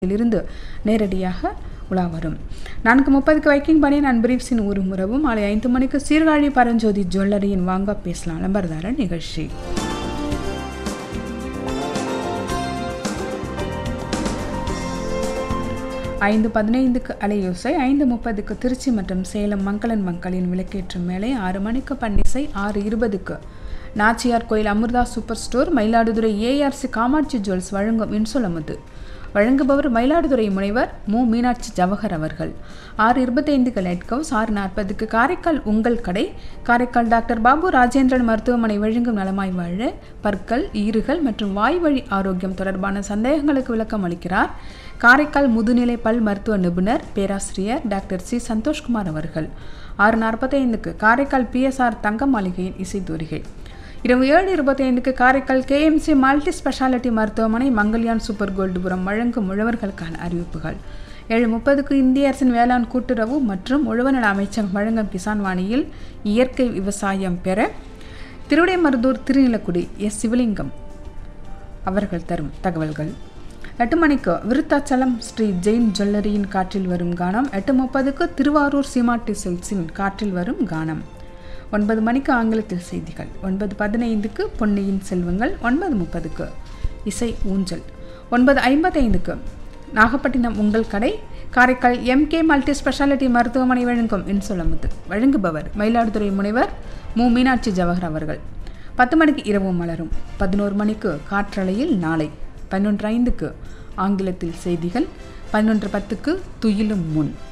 இருந்து நேரடியாக உலா வரும் நான்கு முப்பதுக்கு வைக்கிங் பணியன் அண்ட் பிரீஃப்ஸின் ஒரு முறவும் மாலை ஐந்து மணிக்கு சீர்காழி பரஞ்சோதி ஜுவல்லரியின் வாங்க பேசலாம் நம்பர்தார நிகழ்ச்சி ஐந்து பதினைந்துக்கு அலையோசை ஐந்து முப்பதுக்கு திருச்சி மற்றும் சேலம் மங்களன் மக்களின் விளக்கேற்றும் மேலே ஆறு மணிக்கு பன்னிசை ஆறு இருபதுக்கு Nachiyar Koil Amirtha super store Mayiladuthurai ARC Kamatchi jewels வழங்கும் இன்சொலமுது வழங்குபவர் மயிலாடுதுறை முனைவர் மு மீனாட்சி ஜவஹர் அவர்கள் ஆறு இருபத்தைந்துக்கு லைட் ஹவுஸ் ஆறு நாற்பதுக்கு காரைக்கால் உங்கள் கடை காரைக்கால் டாக்டர் பாபு ராஜேந்திரன் மருத்துவமனை வழங்கும் நலமாய் வாழ பற்கள் ஈறுகள் மற்றும் வாய்வழி ஆரோக்கியம் தொடர்பான சந்தேகங்களுக்கு விளக்கம் அளிக்கிறார் காரைக்கால் முதுநிலை பல் மருத்துவ நிபுணர் பேராசிரியர் டாக்டர் சி சந்தோஷ்குமார் அவர்கள் ஆறு நாற்பத்தைந்துக்கு காரைக்கால் பிஎஸ்ஆர் தங்க மாளிகையின் இசைத்தூரிகை இரவு ஏழு இருபத்தைந்துக்கு காரைக்கால் கேஎம்சி மல்டி ஸ்பெஷாலிட்டி மருத்துவமனை மங்கல்யான் சூப்பர் கோல்டுபுரம் வழங்கும் உழவர்களுக்கான அறிவிப்புகள் ஏழு முப்பதுக்கு இந்திய அரசின் வேளாண் கூட்டுறவு மற்றும் உழவநல அமைச்சகம் வழங்கும் கிசான் வாணியில் இயற்கை விவசாயம் பெற திருவிடைமருதூர் திருநிலக்குடி எஸ் சிவலிங்கம் அவர்கள் தரும் தகவல்கள் எட்டு மணிக்கு விருத்தாச்சலம் ஸ்ரீ ஜெயின் ஜுவல்லரியின் காற்றில் வரும் கானம் எட்டு முப்பதுக்கு திருவாரூர் சீமாட்டி சில்க்ஸின் காற்றில் வரும் கானம் ஒன்பது மணிக்கு ஆங்கிலத்தில் செய்திகள் ஒன்பது பதினைந்துக்கு பொன்னியின் செல்வங்கள் ஒன்பது முப்பதுக்கு இசை ஊஞ்சல் ஒன்பது ஐம்பத்தைந்துக்கு நாகப்பட்டினம் உங்கள் கடை காரைக்கால் எம்கே மல்டி ஸ்பெஷாலிட்டி மருத்துவமனை வழங்கும் இன்சொலமுத்து வழங்குபவர் மயிலாடுதுறை முனைவர் மு மீனாட்சி ஜவஹர் அவர்கள் பத்து மணிக்கு இரவு மலரும் பதினோரு மணிக்கு காற்றலையில் நாளை பதினொன்று ஐந்துக்கு ஆங்கிலத்தில் செய்திகள் பதினொன்று பத்துக்கு துயிலும் முன்